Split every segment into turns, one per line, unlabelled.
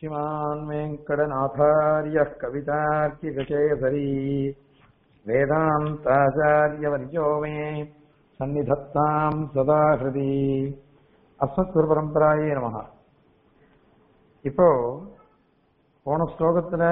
श्रीमान् वेङ्कटनाथार्यः कवितार्किककेसरी वेदान्ताचार्यवर्यो मे सन्निधत्ताम् सदा हृदि அஸ்மத்குரு பரம்பராயே நமக இப்போ போன ஸ்லோகத்துல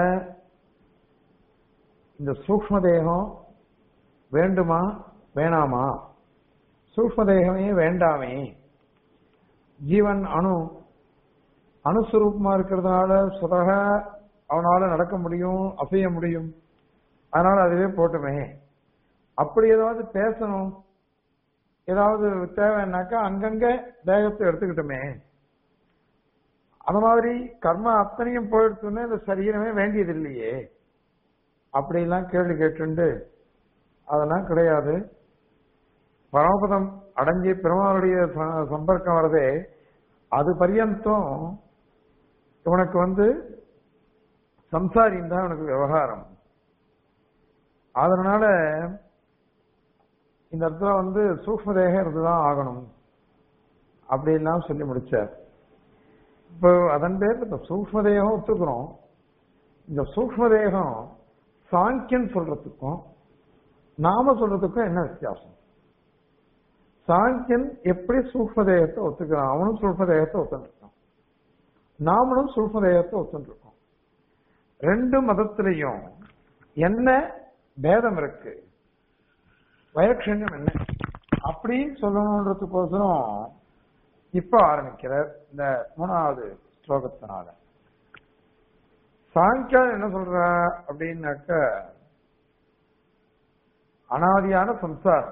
இந்த சூக்ம தேகம் வேண்டுமா வேணாமா சூக்ம தேகமே வேண்டாமே ஜீவன் அணு அணுஸ்வரூபமா இருக்கிறதுனால சுதக அவனால நடக்க முடியும் அசைய முடியும் அதனால அதுவே போட்டுமே அப்படி ஏதாவது பேசணும் ஏதாவது தேவைன்னாக்கா அங்கங்க தேகத்தை எடுத்துக்கிட்டோமே அந்த மாதிரி கர்ம அத்தனையும் போயிடுச்சுன்னு இந்த சரீரமே வேண்டியது இல்லையே அப்படிலாம் கேள்வி கேட்டுண்டு அதெல்லாம் கிடையாது பரமபதம் அடைஞ்சி பெருமாளுடைய சம்பர்க்கம் வரதே அது பரியந்தம் இவனுக்கு வந்து சம்சாரியும் தான் இவனுக்கு விவகாரம் அதனால இந்த இடத்துல வந்து சூக்ம தேகம் இருந்துதான் ஆகணும் அப்படின்லாம் சொல்லி முடிச்சார் இப்போ அதன் பேர் இந்த சூக்ம தேகம் ஒத்துக்கிறோம் இந்த சூக்ம தேகம் சாங்கியன் சொல்றதுக்கும் நாம சொல்றதுக்கும் என்ன வித்தியாசம் சாங்கியன் எப்படி சூக்ம தேகத்தை ஒத்துக்கிறான் அவனும் சூக்ம தேகத்தை ஒத்துருக்கான் நாமளும் சூக்ம தேகத்தை ஒத்துருக்கோம் ரெண்டு மதத்திலையும் என்ன பேதம் இருக்கு வயக்ஷண்யம் என்ன அப்படின்னு சொல்லணுன்றதுக்கோசரம் இப்ப ஆரம்பிக்கிறார் இந்த மூணாவது ஸ்லோகத்தினால சாங்கியா என்ன சொல்ற அப்படின்னாக்க அனாதியான சம்சாரம்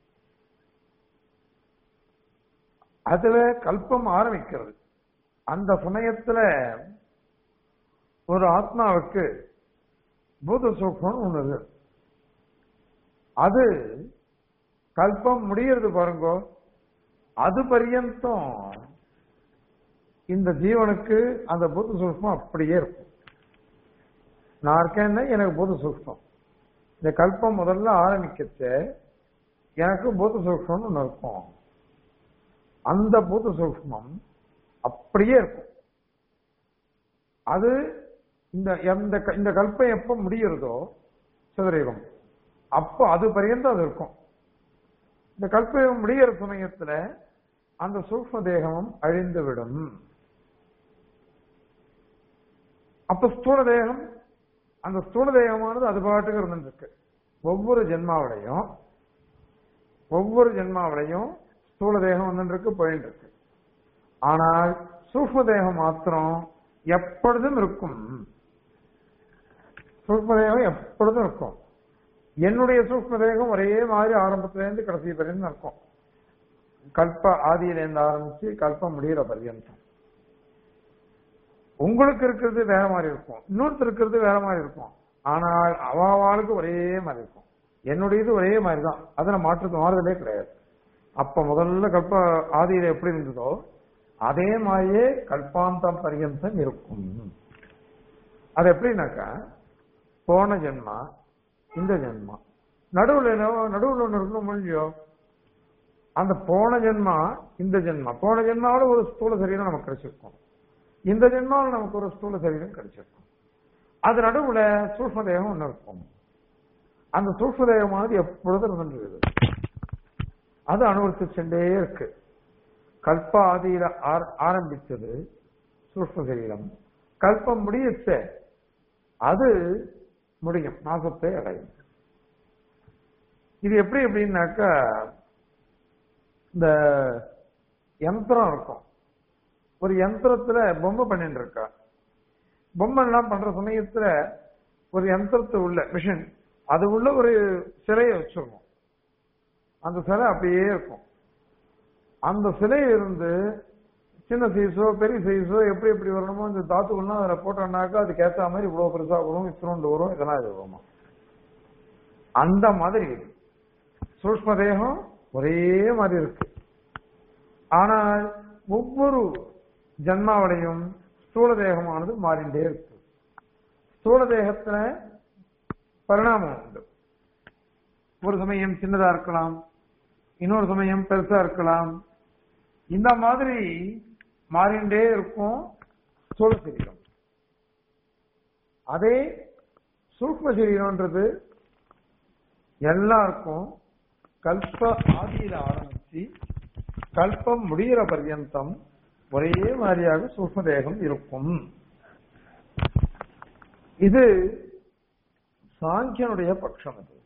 அதுல கல்பம் ஆரம்பிக்கிறது அந்த சமயத்துல ஒரு ஆத்மாவுக்கு பூத சூக்மம் ஒண்ணு அது கல்பம் முடியறது பாருங்க அது பரியந்தம் இந்த ஜீவனுக்கு அந்த பூத சூக்மம் அப்படியே இருக்கும் நான் இருக்கேன்னா எனக்கு பூத சூக்மம் இந்த கல்பம் முதல்ல ஆரம்பிக்கச்ச எனக்கு பூத சூக்மம் ஒன்று இருக்கும் அந்த பூத சூக்மம் அப்படியே இருக்கும் அது இந்த இந்த கல்பம் எப்ப முடிகிறதோ சிதறீகம் அப்போ அது பரியந்தம் அது இருக்கும் இந்த கல்பம் முடிகிற சமயத்துல அந்த சூக்ம தேகமும் அழிந்து விடும் அப்ப ஸ்தூல தேகம் அந்த ஸ்தூல தேகமானது அது பாட்டுக்கு இருந்துருக்கு ஒவ்வொரு ஜென்மாவிலையும் ஒவ்வொரு ஜென்மாவிலையும் ஸ்தூல தேகம் வந்துருக்கு போயிட்டு இருக்கு ஆனால் சூக்ம தேகம் மாத்திரம் எப்பொழுதும் இருக்கும் சூக்ம தேகம் எப்பொழுதும் இருக்கும் என்னுடைய சூக்ம தேகம் ஒரே மாதிரி ஆரம்பத்திலேருந்து கடைசி வரையும் இருக்கும் கல்ப ஆதியிலேருந்து ஆரம்பிச்சு கல்பம் முடிகிற பர்யந்தம் உங்களுக்கு இருக்கிறது வேற மாதிரி இருக்கும் இன்னொருத்தர் இருக்கிறது வேற மாதிரி இருக்கும் ஆனால் அவாவாளுக்கு ஒரே மாதிரி இருக்கும் என்னுடைய இது ஒரே மாதிரி தான் அதுல மாற்றத்து மாறுதலே கிடையாது அப்ப முதல்ல கல்ப ஆதியில எப்படி இருந்ததோ அதே மாதிரியே கல்பாந்தம் பர்யந்தம் இருக்கும் அது எப்படின்னாக்கா போன ஜென்மா இந்த ஜென்மா நடுவுல நடுவுல ஒண்ணு இருக்கணும் முடியோ அந்த போன ஜென்மா இந்த ஜென்மா போன ஜென்மாவோட ஒரு ஸ்தூல சரீரம் நமக்கு கிடைச்சிருக்கும் இந்த ஜென்மாவில் நமக்கு ஒரு ஸ்தூல சரீரம் கிடைச்சிருக்கும் அது நடுவுல சூக்ம தேகம் ஒண்ணு இருக்கும் அந்த சூக்ம தேகமானது எப்பொழுதும் இருந்துருக்குது அது அனுபவித்து சென்றே இருக்கு கல்ப ஆதியில ஆரம்பிச்சது சூக்ம சரீரம் கல்பம் முடியச்ச அது முடியும் நாசத்தை அடையும் இது எப்படி எப்படின்னாக்கா இந்த யந்திரம் இருக்கும் ஒரு யந்திரத்துல பொம்மை பண்ணிட்டு இருக்கா பொம்மை எல்லாம் பண்ற சமயத்துல ஒரு யந்திரத்து உள்ள மிஷின் அது உள்ள ஒரு சிலையை வச்சிருக்கும் அந்த சிலை அப்படியே இருக்கும் அந்த சிலை இருந்து சின்ன சைஸோ பெரிய சைஸோ எப்படி எப்படி வரணுமோ இந்த தாத்துக்கள்லாம் அதில் போட்டோம்னாக்கா அதுக்கு ஏற்ற மாதிரி இவ்வளோ பெருசா வரும் இத்தினோண்டு வரும் இதெல்லாம் இது வருமா அந்த மாதிரி சூஷ்ம தேகம் ஒரே மாதிரி இருக்கு ஆனால் ஒவ்வொரு ஜன்மாவிலையும் ஸ்தூல தேகமானது மாறிண்டே இருக்கு ஸ்தூல தேகத்துல பரிணாமம் உண்டு ஒரு சமயம் சின்னதா இருக்கலாம் இன்னொரு சமயம் பெருசா இருக்கலாம் இந்த மாதிரி மாறிண்டே இருக்கும் ஸ்தூல சரீரம் அதே சூக்ம சரீரம்ன்றது எல்லாருக்கும் கல்ப ஆதியில ஆரம்பிச்சு கல்பம் முடிகிற பர்யந்தம் ஒரே மாதிரியாக சூக்ம தேகம் இருக்கும் இது சாங்கியனுடைய பட்சம் இது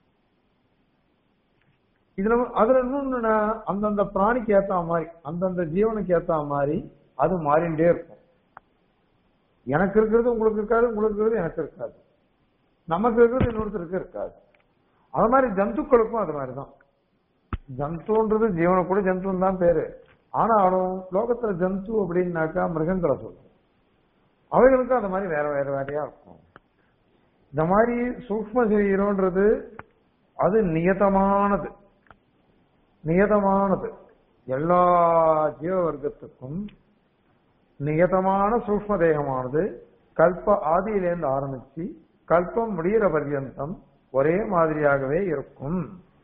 இதுல அதுல இன்னொன்னு அந்தந்த பிராணிக்கு ஏத்த மாதிரி அந்தந்த ஜீவனுக்கு ஏத்த மாதிரி அது மாறிண்டே இருக்கும் எனக்கு இருக்கிறது உங்களுக்கு இருக்காது உங்களுக்கு இருக்கிறது எனக்கு இருக்காது நமக்கு இருக்கிறது இன்னொருத்தருக்கு இருக்காது அது மாதிரி ஜந்துக்களுக்கும் அது மாதிரிதான் ஜந்துன்றது ஜீவன கூட ஜந்துன்னு தான் பேரு ஆனாலும் லோகத்துல ஜந்து அப்படின்னாக்கா மிருகங்களை சொல்றோம் அவைகளுக்கும் அந்த மாதிரி வேற வேற வேறையா இருக்கும் இந்த மாதிரி சூக்ம சரீரம்ன்றது அது நியதமானது நியதமானது எல்லா ஜீவ வர்க்கத்துக்கும் நியதமான சூக்ம தேகமானது கல்ப ஆதியிலேருந்து ஆரம்பிச்சு கல்பம் முடிகிற பர்யந்தம் ஒரே மாதிரியாகவே இருக்கும்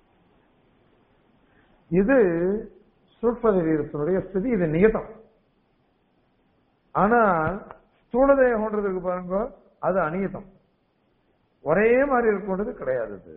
இது சூக்ம சரீரத்தினுடைய ஸ்திதி இது நியதம் ஆனால் ஸ்தூல தேகம்ன்றதுக்கு பாருங்க அது அநியதம் ஒரே மாதிரி இருக்குன்றது கிடையாது அது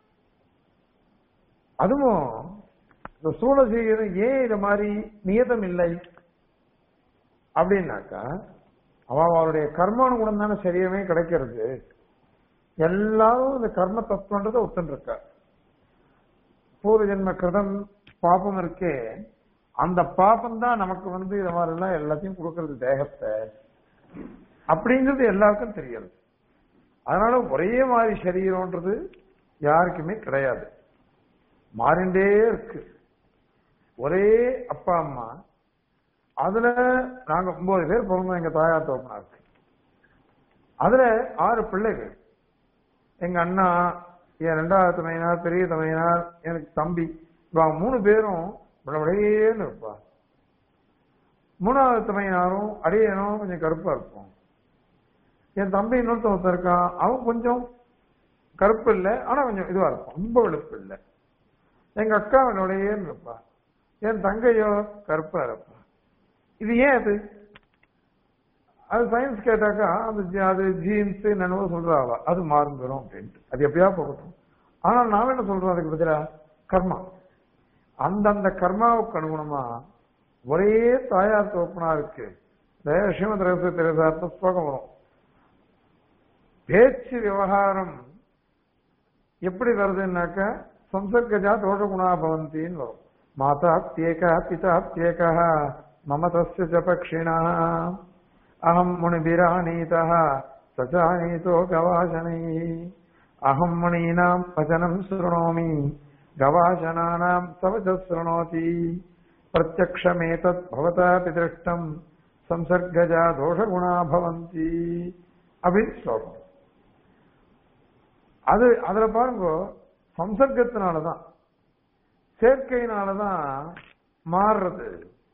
அதுவும் இந்த ஸ்தூல சரீரம் ஏன் இது மாதிரி நியதம் இல்லை அப்படின்னாக்கா அவ அவருடைய கர்மானுகுணம் தானே சரீரமே கிடைக்கிறது எல்லாரும் இந்த கர்ம தத்துவன்றதை ஒத்துருக்கா பூர்வ ஜென்ம கிருதம் பாபம் இருக்கே அந்த பாபம் தான் நமக்கு வந்து இது மாதிரி எல்லாம் எல்லாத்தையும் கொடுக்கறது தேகத்தை அப்படிங்கிறது எல்லாருக்கும் தெரியாது அதனால ஒரே மாதிரி சரீரம்ன்றது யாருக்குமே கிடையாது மாறிண்டே இருக்கு ஒரே அப்பா அம்மா அதுல நாங்க ஒன்பது பேர் பிறந்தோம் எங்க தாயார் தோப்பனாருக்கு அதுல ஆறு பிள்ளைகள் எங்க அண்ணா என் ரெண்டாவது தமையனார் பெரிய தமையனார் எனக்கு தம்பி இவங்க மூணு பேரும் விளையேன்னு இருப்பா மூணாவது தமையனாரும் அடியனும் கொஞ்சம் கருப்பா இருப்போம் என் தம்பி இன்னொருத்த ஒருத்தன் இருக்கான் அவன் கொஞ்சம் கருப்பு இல்லை ஆனா கொஞ்சம் இதுவா இருப்பான் ரொம்ப வெளுப்பு இல்லை எங்க அக்கா விளையேன்னு இருப்பா என் தங்கையோ கருப்பா இருப்பா இது ஏன் அது அது சயின்ஸ் கேட்டாக்கா அது ஜி- அது ஜீன்ஸ் என்னென்னவோ சொல்றாவா அது மாறுந்துரும் அப்படின்ட்டு அது எப்படியா போகட்டும் ஆனா நாம என்ன சொல்றோம் அதுக்கு பதிலா கர்மா அந்தந்த கர்மாவுக்கு அனுகுணமா ஒரே தாயார் தோப்பனா இருக்கு இந்த ஸ்ரீமத் ரகசிய திரசார்த்த ஸ்லோகம் வரும் பேச்சு விவகாரம் எப்படி வருதுன்னாக்க சம்சர்கஜா தோஷ குணா பவந்தின்னு வரும் மாதா தியேகா பிதா தியேகா மம தஸ்ய ச பக்ஷிணா அகம் முனிபிரானீதः சச்சானீதோ கவாசனை அகம் முனீனாம் வச்சனம் சுருணோமி கவாசனானாம் சவச்ச சுருணோதி பிரத்யக்ஷமேதத் பவதாபி திருஷ்டம் சம்சர்கஜா தோஷகுணா பவந்தி அப்படின்னு ஸ்லோகம் அது அதுல பாருங்க சம்சர்க்கத்தினாலதான் சேர்க்கையினாலதான் மாறுறது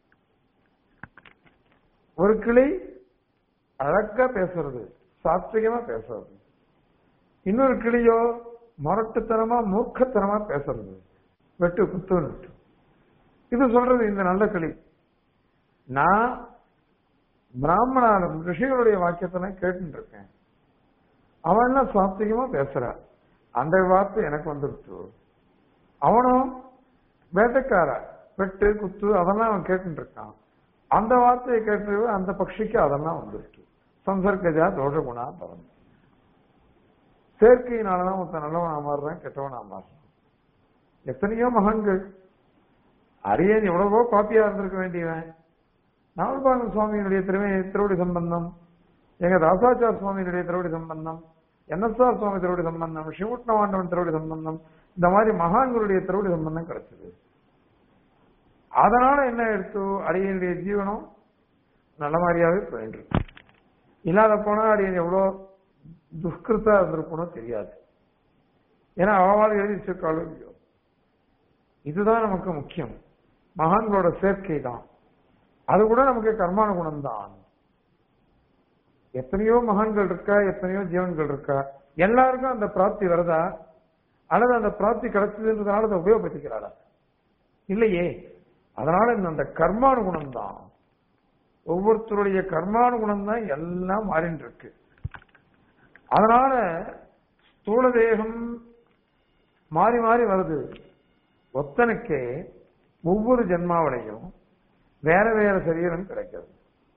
ஒரு கிளி அழகா பேசுறது சாத்விகமா பேசுறது இன்னொரு கிளியோ மரட்டுத்தனமா மூர்க்கத்தனமா பேசுறது வெட்டு குத்துன்னு இது சொல்றது இந்த நல்ல கிளி நான் பிராமணாலும் ரிஷிகளுடைய வாக்கியத்தை கேட்டு இருக்கேன் அவன் என்ன சாத்விகமா பேசுறான் அந்த வார்த்தை எனக்கு வந்துருச்சு அவனும் வேட்டைக்கார வெட்டு குத்து அதெல்லாம் அவன் கேட்டுட்டு இருக்கான் அந்த வார்த்தையை கேட்டு அந்த பட்சிக்கு அதெல்லாம் வந்துருச்சு சம்சர்கஜா தோஷ குணா பரம் சேர்க்கையினாலதான் ஒருத்தன் நல்லவனா மாறுறான் கெட்டவனா மாறுறான் எத்தனையோ மகன்கள் அரியன் எவ்வளவோ காப்பியா இருந்திருக்க வேண்டியவன் நாவல்பாங்க சுவாமியினுடைய திருமை திருவடி சம்பந்தம் எங்க ராசாச்சார் சுவாமியினுடைய திருவடி சம்பந்தம் என்எஸ்ஆர் சுவாமி திருவடி சம்பந்தம் சிவட்னவாண்டவன் திருவடி சம்பந்தம் இந்த மாதிரி மகான்களுடைய திருவடி சம்பந்தம் கிடைச்சது அதனால என்ன எடுத்து அடியனுடைய ஜீவனம் நல்ல மாதிரியாவே போயிட்டு இருக்கு. இல்லாத போனா அடியன் எவ்வளவு துஷ்கிருத்தா இருந்திருக்கணும் தெரியாது ஏன்னா அவவாள் எழுதி வச்சிருக்காளோ இல்லையோ இதுதான் நமக்கு முக்கியம் மகான்களோட சேர்க்கை தான் அது கூட நமக்கு கர்மானுகுணம் தான் எத்தனையோ மகான்கள் இருக்கா எத்தனையோ ஜீவன்கள் இருக்கா எல்லாருக்கும் அந்த பிராப்தி வருதா அல்லது அந்த பிராப்தி கிடைச்சதுன்றதுனால அதை உபயோகப்படுத்திக்கிறாளா இல்லையே அதனால இந்த அந்த கர்மானுகுணம் தான் ஒவ்வொருத்தருடைய கர்மானுகுணம் தான் எல்லாம் மாறிட்டு இருக்கு அதனால ஸ்தூல தேகம் மாறி மாறி வருது ஒத்தனுக்கே ஒவ்வொரு ஜென்மாவிலையும் வேற வேற சரீரம் கிடைக்கிறது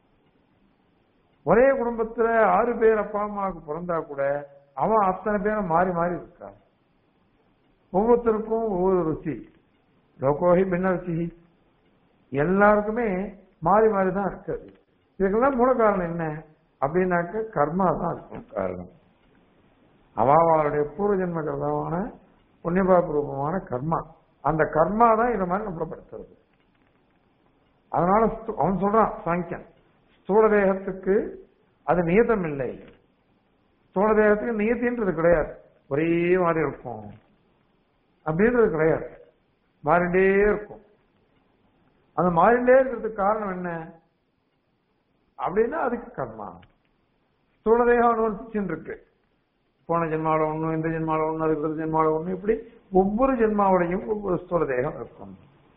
ஒரே குடும்பத்துல ஆறு பேர் அப்பா அம்மாவுக்கு பிறந்தா கூட அவன் அத்தனை பேரும் மாறி மாறி இருக்கான் ஒவ்வொருத்தருக்கும் ஒவ்வொரு ருச்சி லோகோஹி பின்ன ருச்சி எல்லாருக்குமே மாறி மாறி தான் இருக்குது இதுக்கெல்லாம் மூல காரணம் என்ன அப்படின்னாக்க கர்மா தான் இருக்கும் காரணம் அவாவாளுடைய பூர்வ ஜென்ம கர்மமான புண்ணியபாப ரூபமான கர்மா அந்த கர்மா தான் இதை மாதிரி நம்மளை படுத்துறது அதனால ஸ்து- அவன் சொல்றான் சாங்கியன் ஸ்தூல தேகத்துக்கு அது நியதம் இல்லை ஸ்தூல தேகத்துக்கு நியத்தின்றது கிடையாது ஒரே மாதிரி இருக்கும் அப்படின்றது கிடையாது மாறிண்டே இருக்கும் அந்த மாறிண்டே இருக்கிறதுக்கு காரணம் என்ன அப்படின்னா அதுக்கு கர்மா ஸ்தூல தேகம் அனுவர்த்திச்சுன்னு இருக்கு போன ஜென்மாவில ஒண்ணு இந்த ஜென்மாவில ஒண்ணு இருக்கிற ஜென்மாவில ஒண்ணு இப்படி ஒவ்வொரு ஜென்மாவிலையும் ஒவ்வொரு ஸ்தூல தேகம் இருக்கும்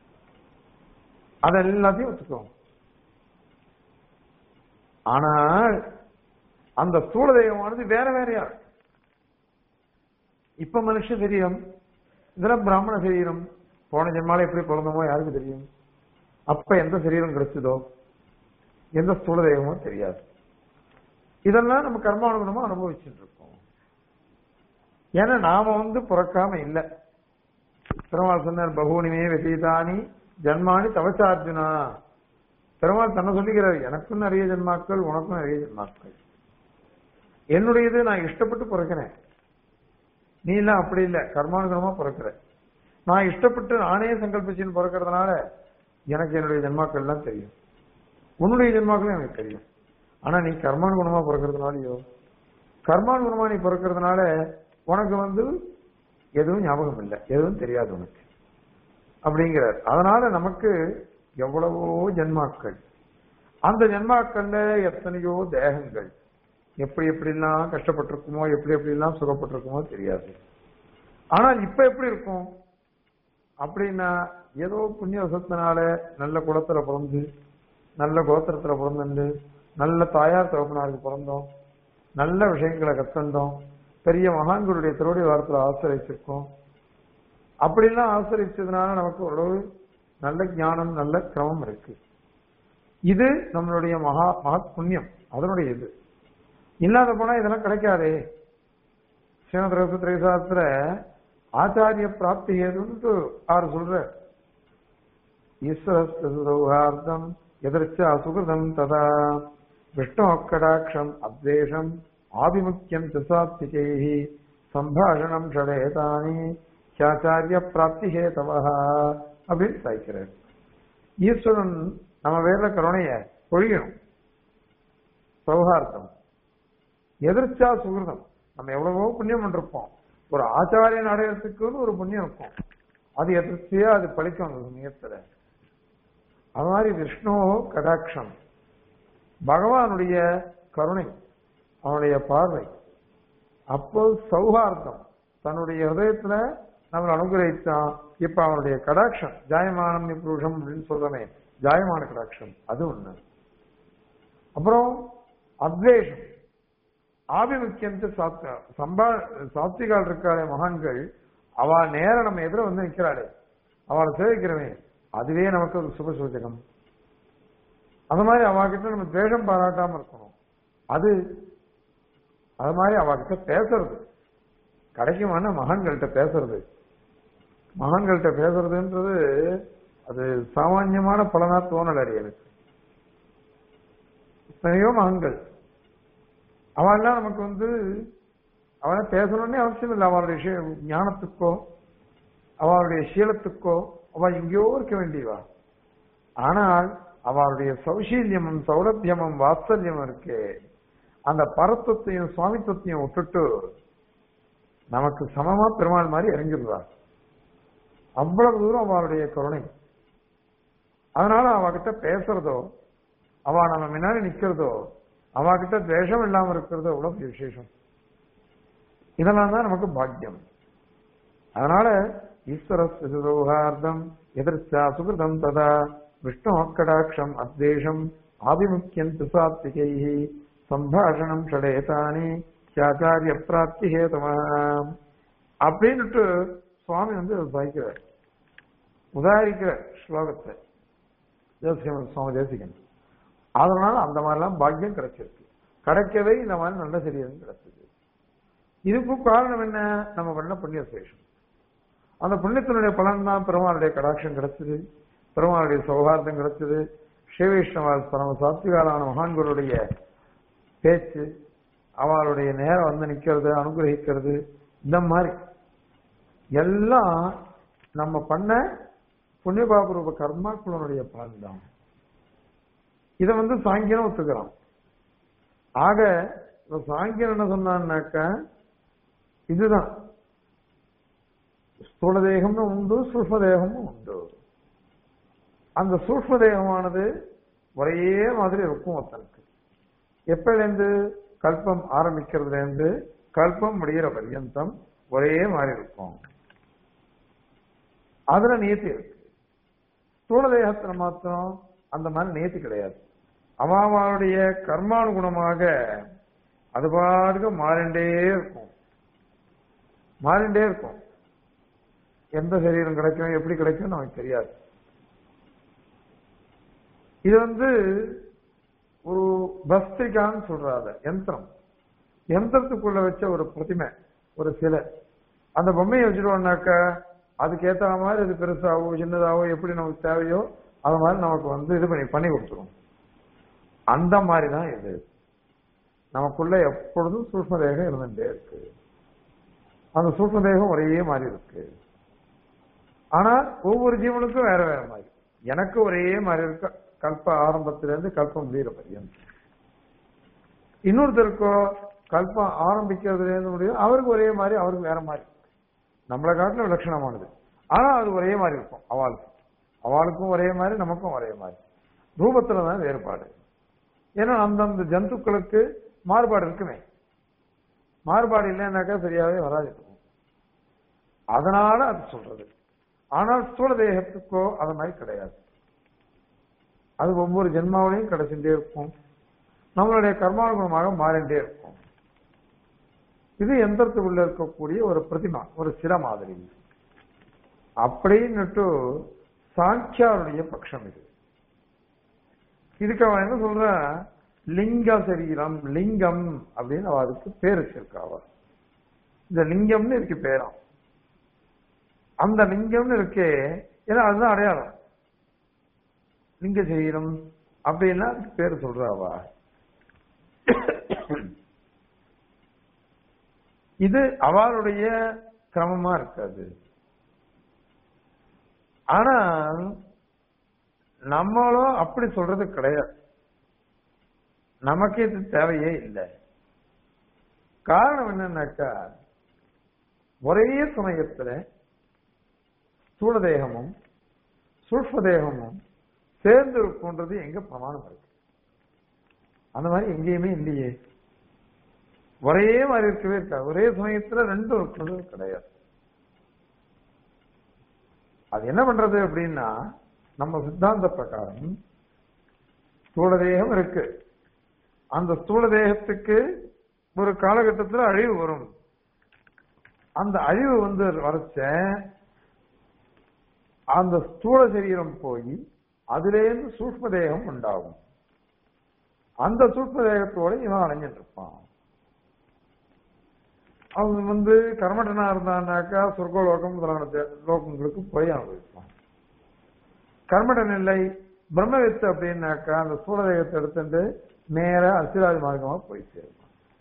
அத எல்லாத்தையும் வச்சுக்கோம் ஆனால் அந்த ஸ்தூல தெய்வமானது வேற வேறையா இருக்கு. இப்ப மனுஷ சரீரம் இதெல்லாம் பிராமண சரீரம் போன ஜென்மால எப்படி பிறந்தோமோ யாருக்கு தெரியும் அப்ப எந்த சரீரம் கிடைச்சதோ எந்த ஸ்தூல தெய்வமோ தெரியாது இதெல்லாம் நம்ம கர்மானுகுணமா அனுபவிச்சுட்டு இருக்கோம் ஏன்னா நாம வந்து பிறக்காம இல்லை பெருமாள் சொன்னார் பகூனிமே வெதீதானி ஜன்மானி தவசார்ஜுனா பெருமாள் தன்னை சொல்லிக்கிறார் எனக்கும் நிறைய ஜென்மாக்கள் உனக்கும் நிறைய ஜென்மாக்கள் என்னுடையது நான் இஷ்டப்பட்டு பிறக்கிறேன் நீ எல்லாம் அப்படி இல்லை கர்மானுகரமா பிறக்கிற நான் இஷ்டப்பட்டு நானே சங்கல்பிச்சுன்னு பிறக்கிறதுனால எனக்கு என்னுடைய ஜென்மாக்கள் எல்லாம் தெரியும் உன்னுடைய ஜென்மாக்களும் எனக்கு தெரியும் ஆனா நீ கர்மானுகுணமா பிறக்கிறதுனாலயோ கர்மானுகுணமா நீ பிறக்கிறதுனால உனக்கு வந்து எதுவும் ஞாபகம் இல்லை எதுவும் தெரியாது உனக்கு அப்படிங்கிறார் அதனால நமக்கு எவ்வளவோ ஜென்மாக்கள் அந்த ஜென்மாக்கள்ல எத்தனையோ தேகங்கள் எப்படி எப்படிலாம் கஷ்டப்பட்டிருக்குமோ எப்படி எப்படிலாம் சுகப்பட்டிருக்குமோ தெரியாது ஆனால் இப்ப எப்படி இருக்கும் அப்படின்னா ஏதோ புண்ணிய வசத்தினால நல்ல குளத்துல பிறந்து நல்ல கோத்திரத்துல பிறந்துண்டு நல்ல தாயார் தகப்பனாருக்கு பிறந்தோம் நல்ல விஷயங்களை கற்றுண்டோம் பெரிய மகான்களுடைய திருவடி வாரத்துல ஆசிரியச்சிருக்கோம் அப்படிலாம் ஆசிரியச்சதுனால நமக்கு ஓரளவு நல்ல ஞானம் நல்ல கிரமம் இருக்கு இது நம்மளுடைய மகா மகா புண்ணியம் அதனுடைய இது இல்லாத போனா இதெல்லாம் கிடைக்காதே ஸ்ரீமத் திரைசாஸ்திர ஆச்சாரிய பிராப்தி ஏதுன்னு ஆறு சொல்ற ஈஸ்வரஸ்தௌஹார்த்தம் எதிர்ச்ச அசுகிருதம் ததா விஷ்ணோக்கடாட்சம் அத்வேஷம் ஆபிமுக்கியம் சாத்விகை சம்பாஷணம் ஷடேதானி சாச்சாரிய பிராப்தி ஹேதவா அப்படின்னு சாய்க்கிறார் ஈஸ்வரன் நம்ம வேற கருணைய பொழியணும் சௌஹார்த்தம் எதிர்ச்சா சுகிருதம் நம்ம எவ்வளவோ புண்ணியம் பண்ணிருப்போம் ஒரு ஆச்சாரியன் அடையறதுக்குன்னு ஒரு புண்ணியம் இருக்கும் அது எதிர்ச்சியா அது பழிக்கும் அந்த சமயத்துல அது மாதிரி விஷ்ணு கடாட்சம் பகவானுடைய கருணை அவனுடைய பார்வை அப்போ சௌஹார்த்தம் தன்னுடைய ஹதயத்துல நம்மளை அனுகிரகித்தான் இப்ப அவனுடைய கடாட்சம் ஜாயமானம் புருஷம் அப்படின்னு சொல்றமே ஜாயமான கடாட்சம் அது ஒண்ணு அப்புறம் அத்வேஷம் ஆபிமுக்கியம் சம்பா சாத்விகால் இருக்காளே மகான்கள் அவ நேரம் நம்ம எதிர வந்து நிக்கிறாளே அவளை சேவிக்கிறவன் அதுவே நமக்கு ஒரு சுப சூச்சகம் அது மாதிரி அவகிட்ட நம்ம துவேஷம் பாராட்டாம இருக்கணும் அது அது மாதிரி அவகிட்ட பேசுறது கிடைக்குமான மகான்கள்கிட்ட பேசுறது மகான்கள்கிட்ட பேசுறதுன்றது அது சாமான்யமான பலனா தோணல எனக்கு எத்தனையோ மகன்கள் அவெல்லாம் நமக்கு வந்து அவனை பேசணும்னே அவசியம் இல்லை அவளுடைய விஷய- ஞானத்துக்கோ அவளுடைய சீலத்துக்கோ அவ எங்கேயோ இருக்க வேண்டியவா ஆனால் அவளுடைய சௌசீல்யமும் சௌலபியமும் வாத்சல்யமும் இருக்கு அந்த பரத்துவத்தையும் சுவாமித்துவத்தையும் விட்டுட்டு நமக்கு சமமா பெருமாள் மாதிரி இறங்கிடுவார் அவ்வளவு தூரம் அவளுடைய கருணை அதனால அவகிட்ட பேசுறதோ அவ நம்ம முன்னாடி நிக்கிறதோ அவகிட்ட துவேஷம் இல்லாம இருக்கிறதோ எவ்வளவு பெரிய விசேஷம் இதெல்லாம் தான் நமக்கு பாக்கியம் அதனால ஈஸ்வர சௌஹார்தம் எதிர்ச்சா சுகிருதம் ததா விஷ்ணு கடாட்சம் அத்வேஷம் ஆபிமுக்கியம் திசாத்விகை சம்பாஷணம் ஷடேதானி ஆச்சாரிய பிராப்தி ஹேதமாம் அப்படின்னுட்டு சுவாமி வந்து சாய்க்கிறார் உதாரிக்கிற ஸ்லோகத்தை தேசிகன் சுவாமி தேசிகன் அதனால அந்த மாதிரிலாம் பாக்கியம் கிடைச்சிருக்கு கிடைக்கவே இந்த மாதிரி நல்ல சரீரம் கிடைச்சது இதுக்கும் காரணம் என்ன நம்ம பண்ண புண்ணிய சேஷம் அந்த புண்ணியத்தினுடைய பலன் தான் பெருமாளுடைய கடாட்சம் கிடைச்சது பெருமாளுடைய சௌகார்தம் கிடைச்சது ஸ்ரீவைஷ்ணவால் பரம சாத்விகாலான மகான்களுடைய பேச்சு அவளுடைய நேரம் வந்து நிக்கிறது அனுகிரகிக்கிறது இந்த மாதிரி எல்லாம் நம்ம பண்ண புண்ணியபாபரூப கர்மாக்களுடைய பலன் தான் இதை வந்து சாங்கியம் ஒத்துக்கிறான் ஆக இப்ப சாங்கியம் என்ன சொன்னான்னாக்க இதுதான் ஸ்தூல தேகமும் உண்டு சூக்ம தேகமும் உண்டு அந்த சூக்ம தேகமானது ஒரே மாதிரி இருக்கும் ஒருத்தனுக்கு எப்பலேருந்து கல்பம் ஆரம்பிக்கிறதுல இருந்து கல்பம் முடிகிற பர்யந்தம் ஒரே மாதிரி இருக்கும் அதுல நியத்தி இருக்கு ஸ்தூல தேகத்துல மாத்திரம் அந்த மாதிரி நியத்தி கிடையாது அவனுடைய கர்மானுகுணமாக அது பாட்டுக்கு மாறிண்டே இருக்கும் மாறிண்டே இருக்கும் எந்த சரீரம் கிடைக்கும் எப்படி கிடைக்கும் நமக்கு தெரியாது இது வந்து ஒரு பஸ்திரிகான்னு சொல்றாத யந்திரம் யந்திரத்துக்குள்ள வச்ச ஒரு பிரதிமை ஒரு சிலை அந்த பொம்மையை வச்சுட்டோம்னாக்க அதுக்கு ஏத்த மாதிரி அது பெருசாவோ சின்னதாவோ எப்படி நமக்கு தேவையோ அது மாதிரி நமக்கு வந்து இது பண்ணி பண்ணி கொடுத்துரும் அந்த மாதிரி தான் இது நமக்குள்ள எப்பொழுதும் சூக்ம தேகம் இருந்துட்டே இருக்கு அந்த சூக்ம தேகம் ஒரே மாதிரி இருக்கு ஆனா ஒவ்வொரு ஜீவனுக்கும் வேற வேற மாதிரி எனக்கு ஒரே மாதிரி இருக்கு கல்ப ஆரம்பத்திலிருந்து கல்பம் முடிகிற பரியந்தம் இன்னொருத்தருக்கோ கல்பம் ஆரம்பிக்கிறதுல இருந்து முடியும் அவருக்கு ஒரே மாதிரி அவருக்கு வேற மாதிரி நம்மளை காட்டிலும் விலட்சணமானது ஆனா அது ஒரே மாதிரி இருக்கும் அவளுக்கு அவளுக்கும் ஒரே மாதிரி நமக்கும் ஒரே மாதிரி ரூபத்துல தான் வேறுபாடு ஏன்னா அந்தந்த ஜந்துக்களுக்கு மாறுபாடு இருக்குமே மாறுபாடு இல்லைன்னாக்கா சரியாவே வராது இருக்கும் அதனால அது சொல்றது ஆனால் ஸ்தூல தேகத்துக்கோ அது மாதிரி கிடையாது அது ஒவ்வொரு ஜென்மாவிலையும் கிடைச்சுட்டே இருக்கும் நம்மளுடைய கர்மானுகுணமாக மாறிண்டே இருக்கும் இது எந்திரத்துக்குள்ள இருக்கக்கூடிய ஒரு பிரதிமா ஒரு சில மாதிரி அப்படின்னுட்டு சாங்கியாருடைய பட்சம் இது இதுக்கு அவன் என்ன சொல்ற லிங்க சரீரம் லிங்கம் அப்படின்னு அவ அதுக்கு பேர் வச்சிருக்கா அவ இந்த லிங்கம்னு இதுக்கு பேராம் அந்த லிங்கம்னு இருக்கே ஏன்னா அதுதான் அடையாளம் லிங்க சரீரம் அப்படின்னா அதுக்கு பேர் சொல்றாவா இது அவளுடைய கிரமமா இருக்காது ஆனா நம்மளும் அப்படி சொல்றது கிடையாது நமக்கு இது தேவையே இல்லை காரணம் என்னன்னாக்கா ஒரே சமயத்துல ஸ்தூல தேகமும் சூக்ம தேகமும் சேர்ந்து இருக்கும்ன்றது எங்க பிரமாணம் இருக்கு அந்த மாதிரி எங்கேயுமே இல்லையே ஒரே மாதிரி இருக்கவே இருக்காது ஒரே சமயத்துல ரெண்டும் இருக்கிறது கிடையாது அது என்ன பண்றது அப்படின்னா நம்ம சித்தாந்த பிரகாரம் ஸ்தூல தேகம் இருக்கு அந்த ஸ்தூல தேகத்துக்கு ஒரு காலகட்டத்தில் அழிவு வரும் அந்த அழிவு வந்து வரைச்ச அந்த ஸ்தூல சரீரம் போய் அதிலேருந்து சூக்ம தேகம் உண்டாகும் அந்த சூக்ம தேகத்தோட இவன் அலைஞ்சிட்டு இருப்பான் அவன் வந்து கர்மட்டனா இருந்தான்னாக்கா சொர்க்கலோகம் முதலான தே- லோகங்களுக்கு போய் அனுபவிப்பான் கர்மடன் இல்லை பிரம்மவித்து அப்படின்னாக்கா அந்த சூழதேகத்தை எடுத்துட்டு நேர அசிராஜ் மார்க்கமா போய் சேருவான்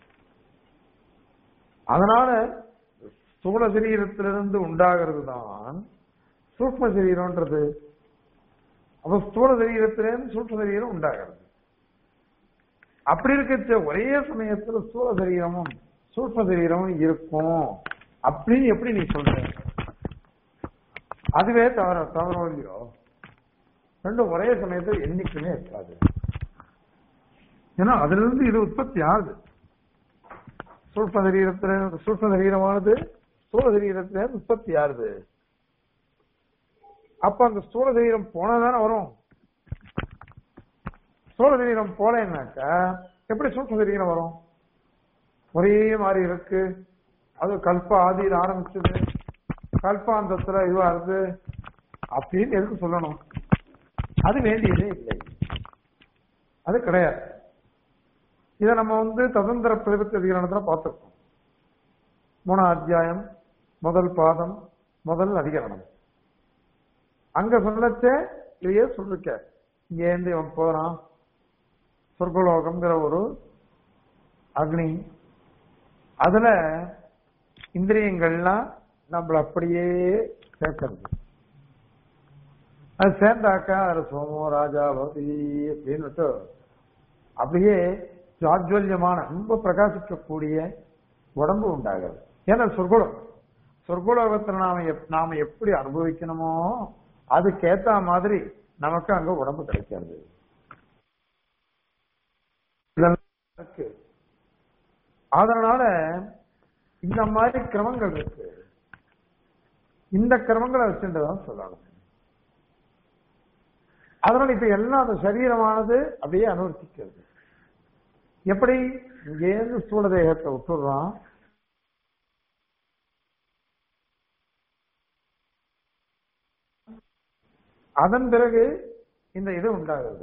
அதனால ஸ்தூல சரீரத்திலிருந்து உண்டாகிறது தான் சூக்ம சரீரம்ன்றது அப்ப ஸ்தூல சரீரத்திலிருந்து சூக்ம சரீரம் உண்டாகிறது அப்படி இருக்க ஒரே சமயத்துல ஸ்தூல சரீரமும் சூக்ம சரீரமும் இருக்கும் அப்படின்னு எப்படி நீ சொல்ற அதுவே தவற தவறோ இல்லையோ ரெண்டும் ஒரே சமயத்தில் என்னைக்குமே இருக்காது ஏன்னா அதுல இருந்து இது உற்பத்தி ஆகுது சூக்ம சரீரத்துல சூக்ம சரீரமானது ஸ்தூல சரீரத்துல இருந்து உற்பத்தி ஆகுது அப்ப அந்த ஸ்தூல சரீரம் போனா தானே வரும் ஸ்தூல சரீரம் போலேன்னாக்கா எப்படி சூக்ம சரீரம் வரும் ஒரே மாதிரி இருக்கு அது கல்ப ஆதியில் ஆரம்பிச்சது கல்பாந்தத்துல இதுவா இருக்கு அப்படின்னு எதுக்கு சொல்லணும் அது வேண்டியதே இல்லை அது கிடையாது இதை நம்ம வந்து ததந்திர பிரதிபத்தி அதிகரணத்துல பார்த்திருக்கோம் மூணாம் அத்தியாயம் முதல் பாதம் முதல் அதிகரணம் அங்க சொல்லச்சே இதையே சொல்லிருக்க இங்க இருந்து இவன் போறான் சொர்க்கலோகம்ங்கிற ஒரு அக்னி அதுல இந்திரியங்கள்லாம் நம்மள அப்படியே சேர்க்கிறது அது சேர்ந்தாக்கா அது சோமோ ராஜா பவதி அப்படின்னுட்டு அப்படியே ஜாஜ்வல்யமான ரொம்ப பிரகாசிக்கக்கூடிய உடம்பு உண்டாகுது ஏன்னா சொர்க்குலோகம் சொர்க்குலோகத்துல நாம எப்- நாம எப்படி அனுபவிக்கணுமோ அதுக்கேத்த மாதிரி நமக்கு அங்க உடம்பு கிடைக்காது இதெல்லாம் இருக்கு அதனால இந்த மாதிரி கிரமங்கள் இருக்கு இந்த கிரமங்களை வச்சுட்டு தான் சொல்லணும் அதனால இப்ப எல்லாம் அந்த சரீரமானது அப்படியே அனுவர்த்திக்கிறது எப்படி இங்கேருந்து ஸ்தூல தேகத்தை விட்டுடுறான் அதன் பிறகு இந்த இது உண்டாகிறது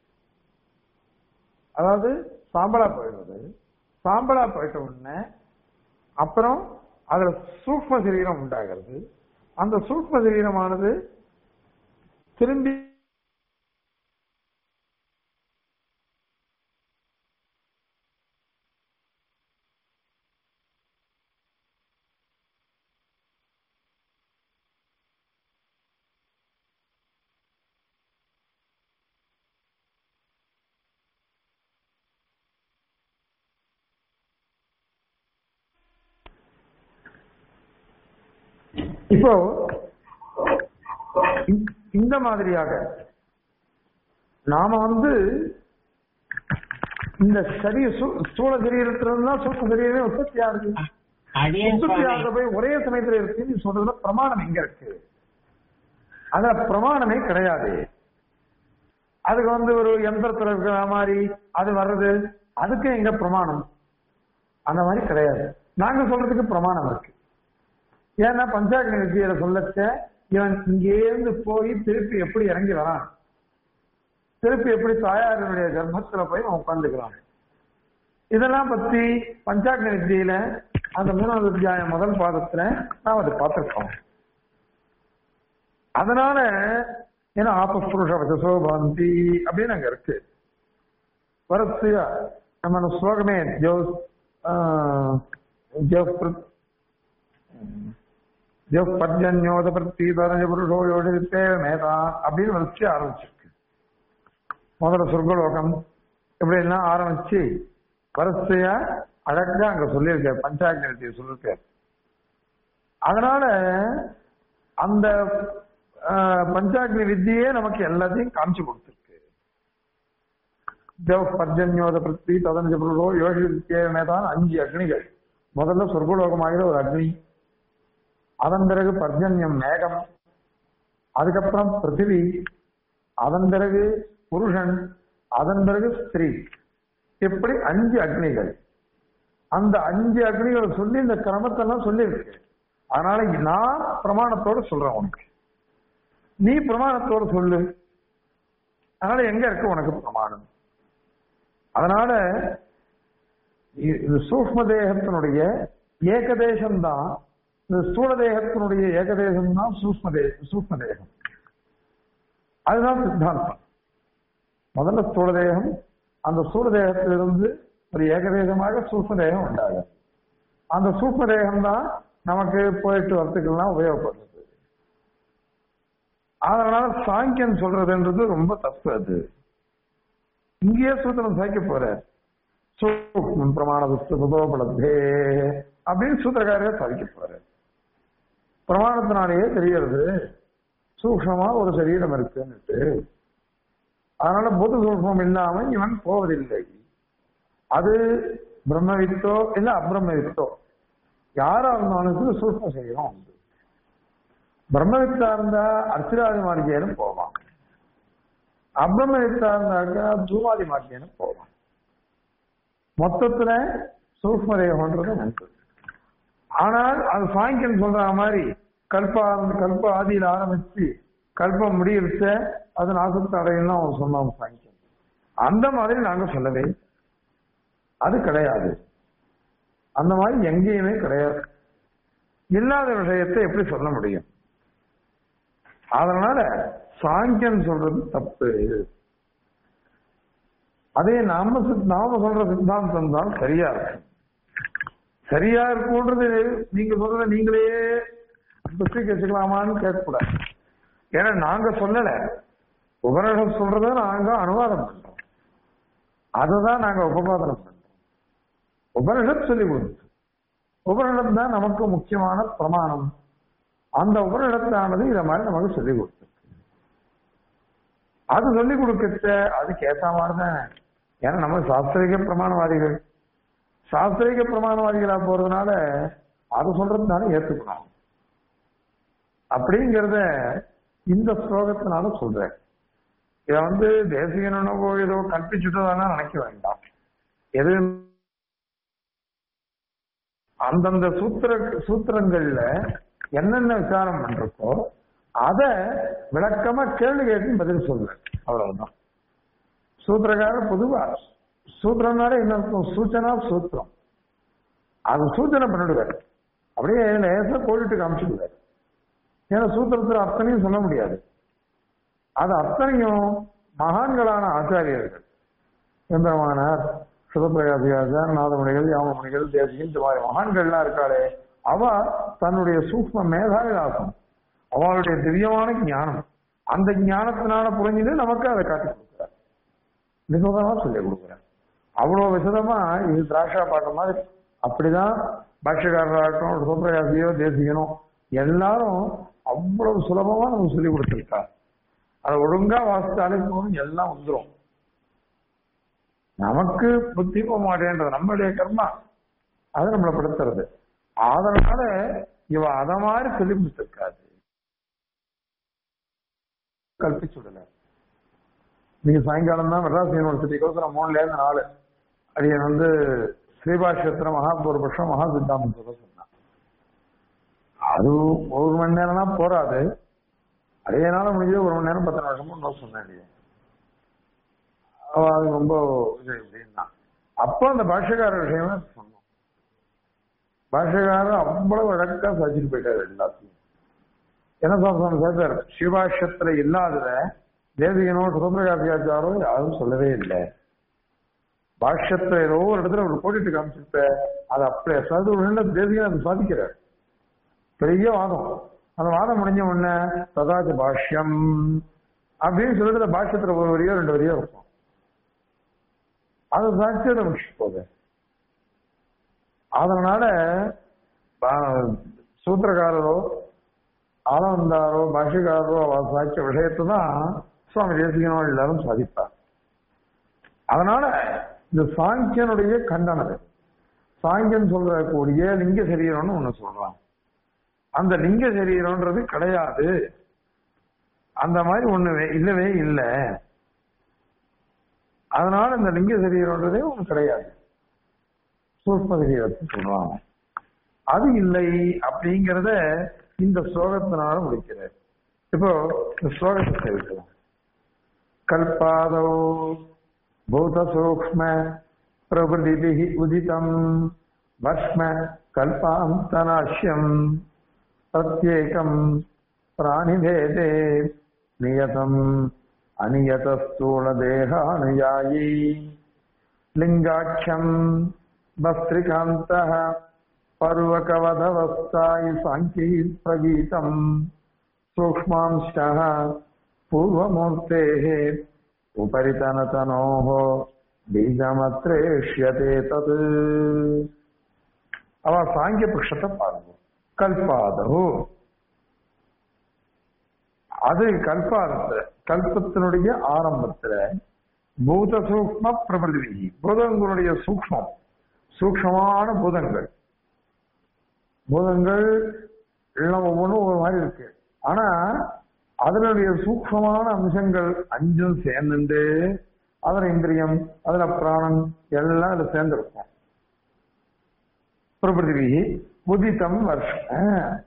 அதாவது சாம்பலா போயிடுறது சாம்பலா போயிட்ட உடனே அப்புறம் அதுல சூக்ம சரீரம் உண்டாகிறது அந்த சூக்ம சரீரமானது திரும்பி இப்போ இந்த- இந்த மாதிரியாக நாம வந்து இந்த சரீர சு- ஸ்தூல சரீரத்திலிருந்து தான் சூக்ம சரீரமே உற்பத்தி ஆகுது
அடியே
உற்பத்தி
சுவாமி
ஆகுற போய் ஒரே சமயத்துல இருக்கு நீ சொல்றதுல பிரமாணம் எங்க இருக்கு அதுல பிரமாணமே கிடையாது அதுக்கு வந்து ஒரு எந்திரத்துல இருக்கிற மாதிரி அது வர்றது அதுக்கு எங்க பிரமாணம் அந்த மாதிரி கிடையாது நாங்க சொல்றதுக்கு பிரமாணம் இருக்கு ஏன்னா பஞ்சாக்னி வித்தியில சொல்லச்ச இவன் இங்கேருந்து போய் திருப்பி எப்படி இறங்கி வரான் திருப்பி எப்படி தாயாரினுடைய கர்ப்பத்துல போய் அவன் உட்காந்துக்கிறான் இதெல்லாம் பத்தி பஞ்சாக்னி வித்தியில அந்த மூணாவது அத்தியாயம் முதல் பாதத்துல நாம் அதை பார்த்திருக்கோம் அதனால ஏன்னா ஆபஸ்புருஷ வசசோ பாந்தி அப்படின்னு அங்க இருக்கு வரிசையா நம்ம அந்த ஸ்லோகமே ஜோ ஜோ ஜோ பர்ஜன்யோத பிரத்தீதரஞ்ச புருஷோ யோடித்தே மேதா அப்படின்னு வரிசையா ஆரம்பிச்சிருக்கு முதல்ல சொர்க்கலோகம் இப்படி எல்லாம் ஆரம்பிச்சு வரிசையா அழகா அங்க சொல்லியிருக்காரு பஞ்சாயத்து சொல்லியிருக்காரு அதனால அந்த ஆஹ், பஞ்சாக்னி வித்தியே நமக்கு எல்லாத்தையும் காமிச்சு கொடுத்திருக்கு தேவ பர்ஜன்யோத பிரத்தி ததஞ்ச புருஷோ யோகி வித்தியமே தான் அஞ்சு அக்னிகள் முதல்ல சொர்க்கலோகமாகிற ஒரு அக்னி அதன் பிறகு பர்ஜன்யம் மேகம் அதுக்கப்புறம் பிருத்திவி அதன் பிறகு புருஷன் அதன் பிறகு ஸ்திரீ இப்படி அஞ்சு அக்னிகள் அந்த அஞ்சு அக்னிகளை சொல்லி இந்த கிரமத்தெல்லாம் சொல்லியிருக்கு அதனால நான் பிரமாணத்தோட சொல்றேன் உனக்கு நீ பிரமாணத்தோட சொல்லு அதனால எங்க இருக்கு உனக்கு பிரமாணம் அதனால இ- இது சூக்ம தேகத்தினுடைய ஏகதேசம் தான் இந்த ஸ்தூல தேகத்தினுடைய ஏகதேசம் தான் சூக்ம தே சூக்ம தேகம் அதுதான் சித்தாந்தம் முதல்ல ஸ்தூல தேகம் அந்த ஸ்தூல தேகத்திலிருந்து ஒரு ஏகதேசமாக சூக்ம தேகம் உண்டாகும் அந்த சூக்ம தேகம் தான் நமக்கு போயிட்டு வரத்துக்கெல்லாம் உபயோகப்படுறது அதனால சாங்கியன் சொல்றதுன்றது ரொம்ப தப்பு அது இங்கேயே சூத்திரம் சாய்க்க போற சூக்மம் பிரமாண புஸ்தகோபலத்தே அப்படின்னு சூத்திரக்காரரே சாதிக்க போற பிரமாணத்தினாலேயே தெரியறது சூக்ஷமா ஒரு சரீரம் இருக்குன்னுட்டு அதனால பொது சூக்மம் இல்லாம இவன் போவதில்லை அது பிரம்மவித்தோ இல்ல அப்பிரம்மவித்தோ யாரா இருந்தாலும் சூக்ம சரீரம் உண்டு பிரம்மவித்தா இருந்தா அர்ச்சிராதி மார்க்கியனும் போவான் அப்பிரம்மவித்தா இருந்தாக்கா தூமாதி மார்க்கியனும் போவான் மொத்தத்துல சூக்ம தேகம்ன்றது உண்டு ஆனால் அது சாங்கியம் சொல்ற மாதிரி கல்ப கல்ப ஆதியில் ஆரம்பிச்சு கல்பம் முடியிருச்ச அது நாசத்தை அடையலாம் அவன் சொன்னான் சாங்கியம் அந்த மாதிரி நாங்க சொல்லவே இல்லை. அது கிடையாது அந்த மாதிரி எங்கேயுமே கிடையாது இல்லாத விஷயத்தை எப்படி சொல்ல முடியும் அதனால சாங்கியம் சொல்றது தப்பு அதே நாம சித்- நாம சொல்ற சித்தாந்தம் தான் சரியா இருக்கு சரியா இருக்கும்ன்றது நீங்க சொல்றத நீங்களே புஸ்திக்கு வச்சுக்கலாமான்னு கேட்கக்கூடாது ஏன்னா நாங்க சொல்லல உபனிஷத் சொல்றத நாங்க அனுவாதம் பண்றோம் அதுதான் நாங்க உபபாதனம் பண்றோம் உபனிஷத் சொல்லி கொடுத்து உபனிஷத் தான் நமக்கு முக்கியமான பிரமாணம் அந்த உபனிடத்தானது இத மாதிரி நமக்கு சொல்லி கொடுத்து அது சொல்லி கொடுக்கச்ச அதுக்கு ஏத்த மாதிரிதான் ஏன்னா நம்ம சாஸ்திரிக பிரமாணவாதிகள் சாஸ்திரிக பிரமாணவாதிகளா போறதுனால அது சொல்றதுனால ஏத்துக்கணும் அப்படிங்கிறத இந்த ஸ்லோகத்தினால சொல்றேன் இத வந்து தேசிகனோ ஏதோ கற்பிச்சுட்டதானா நினைக்க வேண்டாம் எது அந்தந்த சூத்திர சூத்திரங்கள்ல என்னென்ன விசாரம் பண்றப்போ அத விளக்கமா கேள்வி கேட்டு பதில் சொல்றேன் அவ்வளவுதான் சூத்திரக்காரர் பொதுவா சூத்திரம்னாலே என்ன அர்த்தம் சூச்சனா சூத்திரம் அது சூச்சனை பண்ணிடுவார் அப்படியே லேசா கோடிட்டு காமிச்சுடுவார் ஏன்னா சூத்திரத்துல அத்தனையும் சொல்ல முடியாது அது அத்தனையும் மகான்களான ஆச்சாரியர்கள் எம்பெருமானார் சிவபிரகாசியாச்சார் நாதமுனிகள் யாமமுனிகள் தேசியம் இந்த மாதிரி மகான்கள்லாம் இருக்காளே அவ தன்னுடைய சூக்ம மேதாவிலாசம் அவளுடைய திவ்யமான ஞானம் அந்த ஞானத்தினால புரிஞ்சுட்டு நமக்கு அதை காட்டி கொடுக்குறார் விசதமா சொல்லி கொடுக்குறார் அவ்வளவு விசதமா இது திராட்சா பாட்ட மாதிரி அப்படிதான் பாஷ்யக்காரராகட்டும் சிவபிரகாசியோ தேசிகனோ எல்லாரும் அவ்வளவு சுலபமா நமக்கு சொல்லி கொடுத்துருக்கார் அதை ஒழுங்கா வாசித்தாலே போதும் எல்லாம் வந்துரும் நமக்கு புத்தி போக மாட்டேன்றது நம்மளுடைய கர்மா அது நம்மளை படுத்துறது அதனால இவ அத மாதிரி சொல்லி கொடுத்திருக்காது கல்பிச்சுடல நீங்க சாயங்காலம் தான் மெட்ராஸ் யூனிவர்சிட்டிக்கு மூணுல இருந்து நாலு அடியன் வந்து ஸ்ரீபாஷ்யத்திர மகாபூர்வபக்ஷம் மகா சித்தாந்தம் சொல்ல சொன்னான் அது ஒரு மணி நேரம் தான் போறாது அதேனால முடிஞ்சது ஒரு மணி நேரம் பத்து நிமிஷமும் நோட் சொன்னேன் இல்லையா அவ அது ரொம்ப இது அப்படின்னா அப்போ அந்த பாஷ்யக்கார விஷயமே சொன்னோம் பாஷ்யக்காரர் அவ்வளவு அழகா சாதிச்சுட்டு போயிட்டாரு எல்லாத்தையும் என்ன சொல்றாங்க சார் சிவபாஷ்யத்துல இல்லாதத தேவிகனோ சுதந்திரகாசியாச்சாரோ யாரும் சொல்லவே இல்லை பாஷ்யத்துல ஏதோ ஒரு இடத்துல ஒரு போட்டுட்டு காமிச்சிருப்ப அது அப்படியே அதாவது ஒரு நல்ல தேவிகன் அதை சாதிக்கிறார் பெரிய வாதம் அந்த வாதம் முடிஞ்ச உடனே சதாச்ச பாஷ்யம் அப்படின்னு சொல்லிட்டு பாஷ்யத்துல ஒரு வரியோ ரெண்டு வரியோ இருக்கும் அது சாட்சி அதை முடிச்சு போகுது அதனால பா- சூத்திரக்காரரோ ஆளவந்தாரோ பாஷ்யக்காரரோ அவர் சாட்சிய விஷயத்தை தான் சுவாமி தேசிகனோ எல்லாரும் சாதிப்பார் அதனால இந்த சாங்கியனுடைய கண்டனம் இது. சாங்கியன் சொல்லக்கூடிய லிங்க சரீரம்னு ஒண்ணு சொல்றான் அந்த லிங்க சரீரம்ன்றது கிடையாது அந்த மாதிரி ஒண்ணு வே- இல்லவே இல்லை அதனால இந்த லிங்க சரீரம்ன்றதே ஒண்ணு கிடையாது சூக்ம சரீரத்தை சொல்றாங்க அது இல்லை அப்படிங்கிறத இந்த ஸ்லோகத்தினால முடிக்கிறார் இப்போ இந்த ஸ்லோகத்தை சேர்க்கலாம் கல்பாதோ பூத சூக்ம பிரபுதிபிஹி உதிதம் பஸ்ம கல்பாந்தநாஷ்யம் பிரத்யேகம் பிராணிபேதே நியதம் அநியத ஸ்தூல தேகானுயாயி லிங்காட்சம் பஸ்திரிகாந்தः पर्वकवधवस्थायि साङ्ख्यैः प्रगीतम् सूक्ष्मांशः पूर्वमूर्तेः उपरितनतनोः बीजमत्रेष्यते तत् அவ சாங்கிய பட்சத்தை பாருங்க கல்பாதோ அது கல்பாதத்துல கல்பத்தினுடைய ஆரம்பத்துல பூத சூக்ம பிரபதி பூதங்களுடைய சூக்மம் சூக்மமான பூதங்கள் பூதங்கள் எல்லாம் ஒவ்வொன்றும் ஒரு மாதிரி இருக்கு ஆனா அதனுடைய சூக்மமான அம்சங்கள் அஞ்சும் சேர்ந்துண்டு அதுல இந்திரியம் அதுல பிராணன் எல்லாம் அதுல சேர்ந்திருக்கும் பிரபிருதி உதித்தம் வருஷ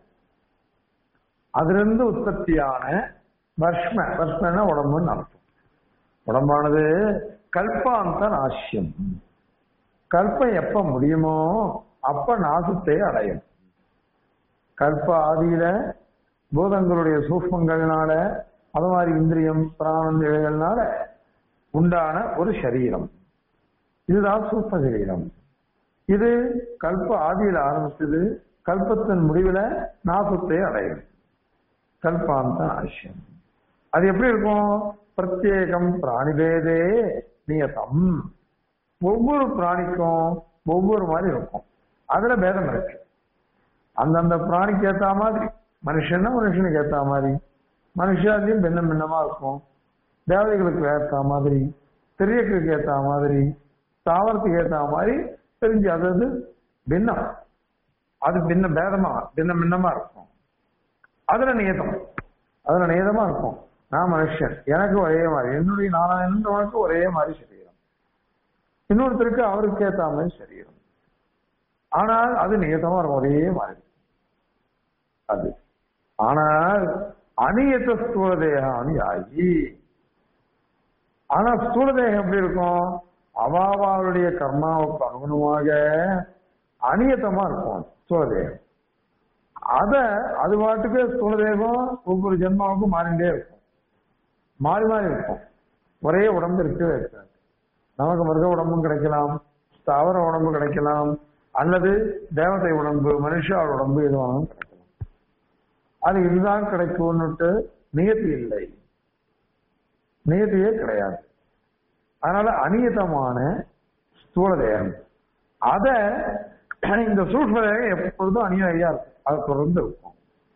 அதிலிருந்து உற்பத்தியான வர்ஷ்ம வர்ஷ்மன உடம்புன்னு அர்த்தம் உடம்பானது கல்பாந்த நாசியம் கல்பம் எப்ப முடியுமோ அப்ப நாசத்தை அடையும் கல்ப ஆதியில பூதங்களுடைய சூக்மங்கள்னால அது மாதிரி இந்திரியம் பிராணம் இவைகள்னால உண்டான ஒரு சரீரம் இதுதான் சூக்ம சரீரம் இது கல்ப ஆதியில ஆரம்பிச்சது கல்பத்தின் முடிவுல நாசத்தை அடையும் கல்பாந்த நாசியம் அது எப்படி இருக்கும் பிரத்யேகம் பிராணிபேதே நியதம் ஒவ்வொரு பிராணிக்கும் ஒவ்வொரு மாதிரி இருக்கும் அதுல பேதம் இருக்கு அந்தந்த பிராணிக்கு ஏத்த மாதிரி மனுஷன்னா மனுஷனுக்கு ஏத்த மாதிரி மனுஷாலையும் பின்னம் பின்னமா இருக்கும் தேவதைகளுக்கு ஏத்த மாதிரி திரியக்குக்கு ஏத்த மாதிரி தாவரத்துக்கு ஏத்த மாதிரி தெரிஞ்சு அதாவது பின்னம் அது பின்ன பேதமா பின்ன பின்னமா இருக்கும் அதுல நியதம் அதுல நியதமா இருக்கும் நான் மனுஷன் எனக்கு ஒரே மாதிரி என்னுடைய நாராயணன்றவனுக்கு ஒரே மாதிரி சரீரம் இன்னொருத்தருக்கு அவருக்கு ஏத்த மாதிரி சரீரம் ஆனால் அது நியதமா இருக்கும் ஒரே மாதிரி அது ஆனால் அநியத்த ஸ்தூல தேகானி ஆகி ஆனா ஸ்தூல தேகம் எப்படி இருக்கும் அவாவாளுடைய கர்மாவுக்கு அனுகுணமாக அநியத்தமா இருக்கும் ஸ்தூல தேகம் அத அது பாட்டுக்கு ஸ்தூல தேகம் ஒவ்வொரு ஜென்மாவுக்கும் மாறிண்டே இருக்கும் மாறி மாறி இருக்கும் ஒரே உடம்பு இருக்கவே இருக்காது நமக்கு மிருக உடம்பும் கிடைக்கலாம் ஸ்தாவர உடம்பு கிடைக்கலாம் அல்லது தேவதை உடம்பு மனுஷா உடம்பு எது வேணாலும் கிடைக்கலாம் அது இதுதான் கிடைக்கும்னுட்டு நியதி இல்லை நியதியே கிடையாது அதனால அநியதமான ஸ்தூல தேகம் அத இந்த சூழ்நிலை தேகம் எப்பொழுதும் அநியாயா இருக்கும் அது தொடர்ந்து இருக்கும்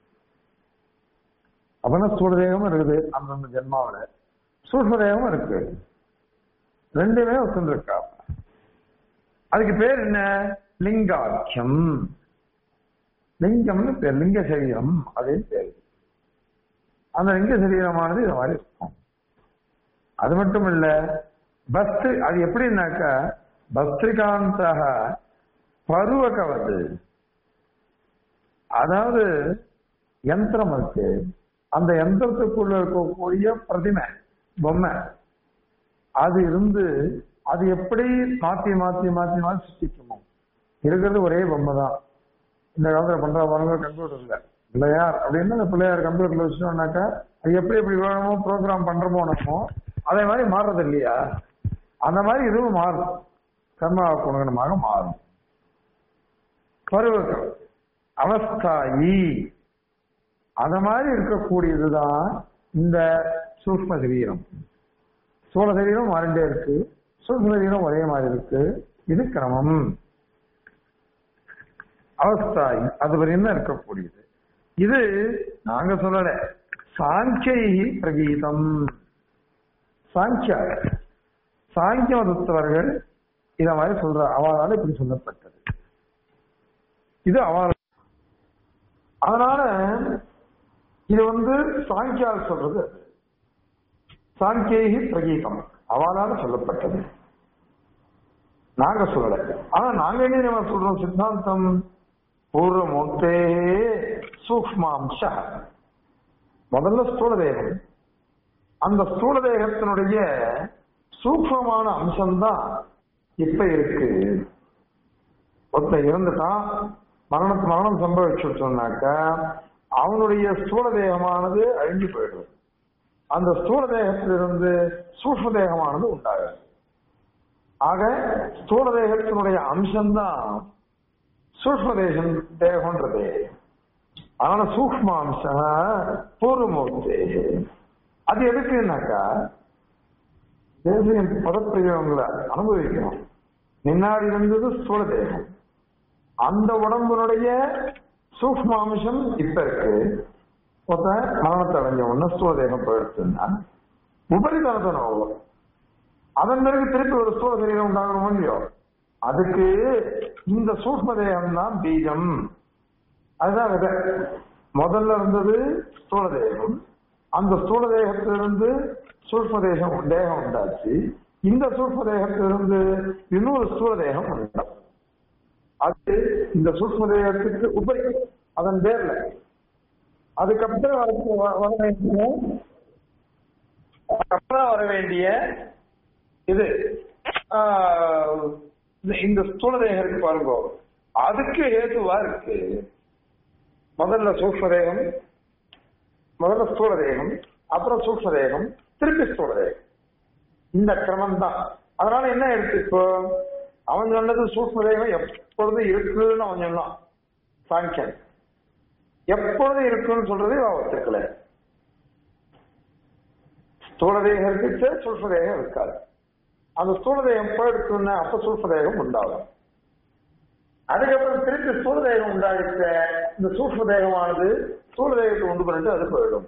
அப்பனா ஸ்தூல தேகமும் இருக்குது அந்தந்த ஜென்மாவில சூழ்நிலை தேகமும் இருக்கு ரெண்டுமே ஒத்துருக்கா அதுக்கு பேர் என்ன லிங்காட்சியம் லிங்கம்னு பேர் லிங்க சரீரம் அப்படின்னு பேர் அந்த லிங்க சரீரமானது இது மாதிரி இருக்கும் அது மட்டும் இல்ல பஸ்து அது எப்படின்னாக்கா பஸ்திரிகாந்தக பருவகவது அதாவது யந்திரம் இருக்கு அந்த யந்திரத்துக்குள்ள இருக்கக்கூடிய பிரதிமை பொம்மை அது இருந்து அது எப்படி மாத்தி மாத்தி மாத்தி மாத்தி சிருஷ்டிக்குமோ இருக்கிறது ஒரே பொம்மை தான் இந்த காலத்துல பண்ற பாருங்க கம்ப்யூட்டர் இல்ல பிள்ளையார் அப்படின்னா அந்த பிள்ளையார் கம்ப்யூட்டர்ல வச்சோம்னாக்கா அது எப்படி எப்படி வேணுமோ ப்ரோக்ராம் பண்றமோ நம்ம அதே மாதிரி மாறுறது இல்லையா அந்த மாதிரி இதுவும் மாறும் கர்மா குணகணமாக மாறும் பருவகம் அவஸ்தாயி அந்த மாதிரி இருக்கக்கூடியதுதான் இந்த சூக்ம சரீரம் சோழ சரீரம் மாறிண்டே இருக்கு சூக்ம சரீரம் ஒரே மாதிரி இருக்கு இது கிரமம் அவஸ்தாயி அது வரையும் தான் இருக்கக்கூடியது இது நாங்க சொல்லல சாங்கியை பிரகீதம் சாங்கியா சாங்கிய மதத்தவர்கள் இத மாதிரி சொல்ற அவளால இப்படி சொல்லப்பட்டது இது அவள் அதனால இது வந்து சாங்கியால் சொல்றது அது. சாங்கியேகி பிரகீதம் அவளால சொல்லப்பட்டது நாங்க சொல்லல ஆனா நாங்க என்ன தெரியுமா சொல்றோம் சித்தாந்தம் பூர்வமூர்த்தே சூக்மாம்ச முதல்ல ஸ்தூல தேகம் அந்த ஸ்தூல தேகத்தினுடைய சூக்மமான அம்சம்தான் இப்ப இருக்கு ஒருத்தன் இருந்துட்டான் மரணத்து மரணம் சம்பவிச்சுட்டோம்னாக்கா அவனுடைய ஸ்தூல தேகமானது அழிஞ்சு போயிடுது அந்த ஸ்தூல தேகத்திலிருந்து சூக்ம தேகமானது உண்டாகுது ஆக ஸ்தூல தேகத்தினுடைய அம்சம்தான் சூக்ம தேகம் தேகம்ன்றது அதனால சூக்ம அம்சம் பூர்வமூர்த்தி அது எதுக்குன்னாக்கா தேசியம் பதப்பிரயோகங்களை அனுபவிக்கணும் முன்னாடி இருந்தது ஸ்தூல தேகம் அந்த உடம்புனுடைய சூக்ம அம்சம் இப்ப இருக்கு ஒருத்தன் மரணத்தை அடைஞ்ச உடனே ஸ்தூல தேகம் போயிடுச்சுன்னா உபரிதனத்தை நோவும் அதன் பிறகு திருப்பி ஒரு ஸ்தூல சரீரம் உண்டாகணும் இல்லையோ அதுக்கு இந்த சூக்ம தேகம் தான் பீஜம் அதுதான் விதை முதல்ல இருந்தது ஸ்தூல தேகம் அந்த ஸ்தூல தேகத்திலிருந்து சூக்ம தேகம் தேகம் உண்டாச்சு இந்த சூக்ம தேகத்திலிருந்து இன்னொரு ஸ்தூல தேகம் உண்டாச்சு அது இந்த சூக்மதேகத்துக்கு உபரி அதன் பேர்ல அதுக்கப்புறம் வர வர- வர வேண்டிய அதுக்கப்புறம் வர வேண்டிய இது ஆஹ், இந்த- இந்த ஸ்தூல தேகம் இருக்கு பாருங்க அதுக்கு ஏதுவா இருக்கு முதல்ல சூக்ம தேகம் முதல்ல ஸ்தூல தேகம் அப்புறம் சூக்ம தேகம் திருப்பி ஸ்தூல தேகம் இந்த கிரமம் தான் அதனால என்ன எடுத்து இப்போ அவன் சொன்னது சூக்ம தேகம் எப்பொழுது இருக்குன்னு அவன் சொன்னான் சாங்கியன் எப்பொழுது இருக்குன்னு சொல்றது அவன் ஒத்துக்கல ஸ்தூல தேகம் இருக்கு சூக்ம தேகம் இருக்காது அந்த ஸ்தூல தேகம் எப்போ இருக்குன்னா அப்ப சூக்ம தேகம் உண்டாகும் அதுக்கப்புறம் திருப்பி ஸ்தூல தேகம் உண்டாகிட்ட இந்த சூக்ம தேகமானது ஸ்தூல தேகத்தை உண்டு பண்ணிட்டு அது போயிடும்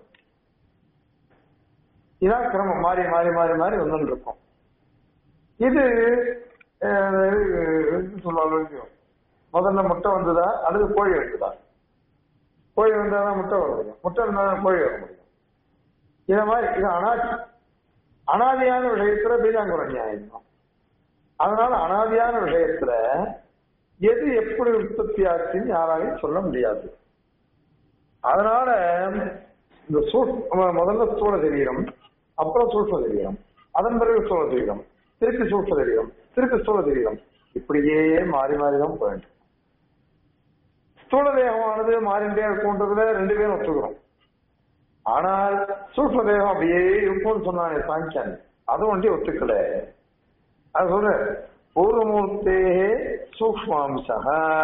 இதான் கிரமம் மாறி மாறி மாறி மாறி வந்துட்டு இருக்கும் இது அஹ், இது சொல்லுவாங்க இல்லையோ, முதல்ல முட்டை வந்ததா அல்லது கோழி இருக்குதா கோழி வந்தாதான் முட்டை வர முடியும் முட்டை இருந்தாதான் கோழி வர முடியும் இத மாதிரி இது அனாதி அனாதியான விஷயத்துல பீஜாங்குர நியாயம் தான் அதனால அனாதியான விஷயத்துல எது எப்படி உற்பத்தி ஆச்சுன்னு யாராலையும் சொல்ல முடியாது அதனால இந்த சூ முதல்ல ஸ்தூல சரீரம் அப்புறம் சூழ்ம சரீரம் அதன் பிறகு ஸ்தூல சரீரம் திருப்பி சூழ்ம சரீரம் திருப்பி ஸ்தூல சரீரம் இப்படியே மாறி மாறி தான் போயிட்டு ஸ்தூல தேகமானது மாறிண்டே இருக்கும்ன்றதுல ரெண்டு பேரும் ஒத்துக்கிறோம் ஆனால் சூழ்ம தேகம் அப்படியே இருக்கும்னு சொன்னானே சாங்கியன் அது ஒன்றி ஒத்துக்கல அது சொல்ற பூர்வமூர்த்தே சூக்மாம்சா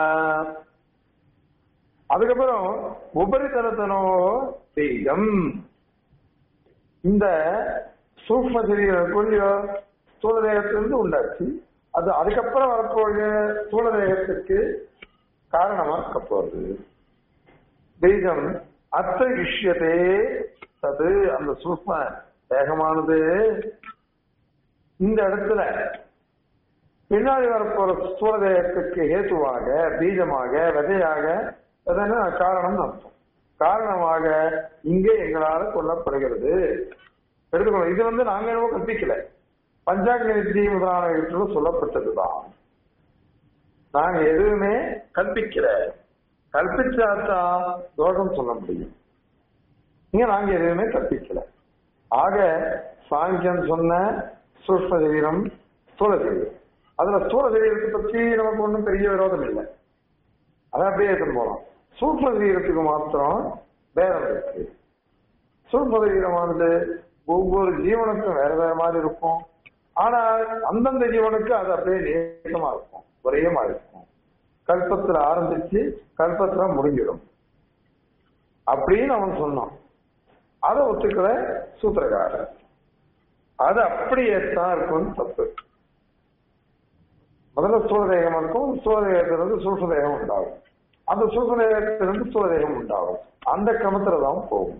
அதுக்கப்புறம் உபரிதனத்தனோ பீஜம் இந்த சூக்ம சரீரம் கொஞ்சம் ஸ்தூல தேகத்திலிருந்து உண்டாச்சு அது அதுக்கப்புறம் வரப்போகிற ஸ்தூல தேகத்துக்கு காரணமா இருக்க போகுது பீஜம் அத்த இஷ்யத்தே அது அந்த சூக்ம தேகமானது இந்த இடத்துல பின்னாடி வரப்போற ஸ்தூல தேகத்துக்கு ஹேத்துவாக பீஜமாக விதையாக எதனா காரணம் அர்த்தம் காரணமாக இங்கே எங்களால் கொல்லப்படுகிறது எடுத்துக்கணும் இது வந்து நாங்க என்னவோ கற்பிக்கல பஞ்சாங்க வித்தி முதலானவற்றில சொல்லப்பட்டதுதான் நாங்க எதுவுமே கற்பிக்கல கற்பிச்சாதான் தோஷம் சொல்ல முடியும் இங்க நாங்க எதுவுமே கற்பிக்கல ஆக சாங்கியன் சொன்ன சூஷ்ம சரீரம் ஸ்தூல சரீரம் அதுல ஸ்தூல சரீரத்தை பத்தி நமக்கு ஒன்றும் பெரிய விரோதம் இல்லை அதை அப்படியே எடுத்துட்டு போலாம் சூக்ம சரீரத்துக்கு மாத்திரம் பேதம் இருக்கு சூக்ம சரீரமானது ஒவ்வொரு ஜீவனுக்கும் வேற வேற மாதிரி இருக்கும் ஆனால் அந்தந்த ஜீவனுக்கு அது அப்படியே நேசமா இருக்கும் ஒரே மாதிரி இருக்கும் கல்பத்துல ஆரம்பிச்சு கல்பத்துல முடிஞ்சிடும் அப்படின்னு அவன் சொன்னான் அதை ஒத்துக்கல சூத்திரக்காரர் அது அப்படியே தான் இருக்கும்னு தப்பு முதல்ல ஸ்தூலதேகம் இருக்கும் ஸ்தூலதேகத்திலிருந்து சூழ்நதேகம் உண்டாகும் அந்த சூழ்நதேகத்திலிருந்து ஸ்தூலதேகம் உண்டாகும் அந்த கிரமத்துல தான் போகும்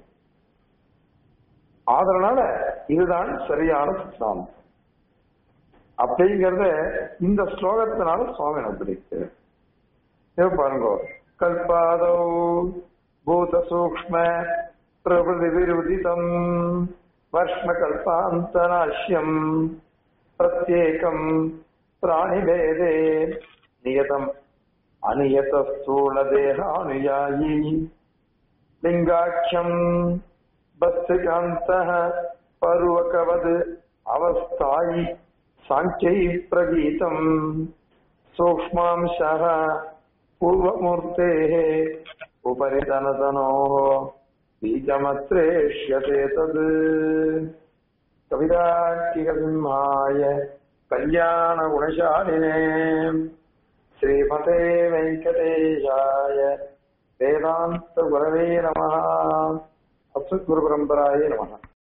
அதனால இதுதான் சரியான சித்தாந்தம் அப்படிங்கறத இந்த ஸ்லோகத்தினால சுவாமி நம்பிடுச்சு பாருங்க கல்பாதோ பூத சூக்ம பிரபதி விருதிதம் வர்ஷ்ம கல்பாந்தநாஷ்யம் பிரத்யேகம் பிராணிபேதே நியதம் அநியத ஸ்தூல தேகானுயாயி லிங்காட்சம் பஸ்திகாந்தः பருவகவத் அவஸ்தாயி சாங்கியை பிரகீதம் சூக்ஷ்மாம்சः पूर्वमूर्तेः उपरितनतनोः बीजमत्रेष्यते तद् कविराट्टिकसिंहाय कल्याणगुणशालिने श्रीमते वेङ्कटेशाय वेदान्तगुरवे नमः अस्मद्गुरुपरम्पराय नमः